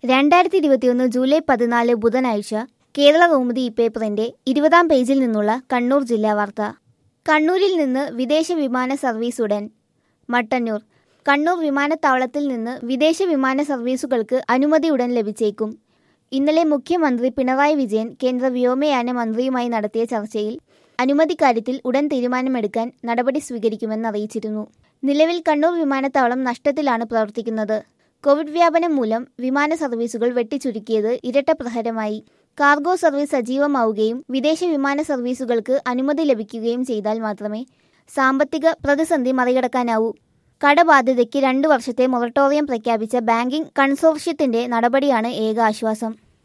രണ്ടായിരത്തി ഇരുപത്തിയൊന്ന് ജൂലൈ പതിനാല് ബുധനാഴ്ച കേരള കൗമുദി ഈ പേപ്പറിന്റെ ഇരുപതാം പേജിൽ നിന്നുള്ള കണ്ണൂർ ജില്ലാ വാർത്ത കണ്ണൂരിൽ നിന്ന് വിദേശ വിമാന സർവീസ് ഉടൻ മട്ടന്നൂർ കണ്ണൂർ വിമാനത്താവളത്തിൽ നിന്ന് വിദേശ വിമാന സർവീസുകൾക്ക് അനുമതി ഉടൻ ലഭിച്ചേക്കും ഇന്നലെ മുഖ്യമന്ത്രി പിണറായി വിജയൻ കേന്ദ്ര വ്യോമയാന മന്ത്രിയുമായി നടത്തിയ ചർച്ചയിൽ അനുമതി കാര്യത്തിൽ ഉടൻ തീരുമാനമെടുക്കാൻ നടപടി സ്വീകരിക്കുമെന്ന് അറിയിച്ചിരുന്നു നിലവിൽ കണ്ണൂർ വിമാനത്താവളം നഷ്ടത്തിലാണ് പ്രവർത്തിക്കുന്നത് കോവിഡ് വ്യാപനം മൂലം വിമാന സർവീസുകൾ വെട്ടിച്ചുരുക്കിയത് ഇരട്ട പ്രഹരമായി കാർഗോ സർവീസ് സജീവമാവുകയും വിദേശ വിമാന സർവീസുകൾക്ക് അനുമതി ലഭിക്കുകയും ചെയ്താൽ മാത്രമേ സാമ്പത്തിക പ്രതിസന്ധി മറികടക്കാനാവൂ കടബാധ്യതയ്ക്ക് രണ്ടു വർഷത്തെ മൊറട്ടോറിയം പ്രഖ്യാപിച്ച ബാങ്കിംഗ് കൺസോർഷ്യത്തിന്റെ നടപടിയാണ് ഏക ആശ്വാസം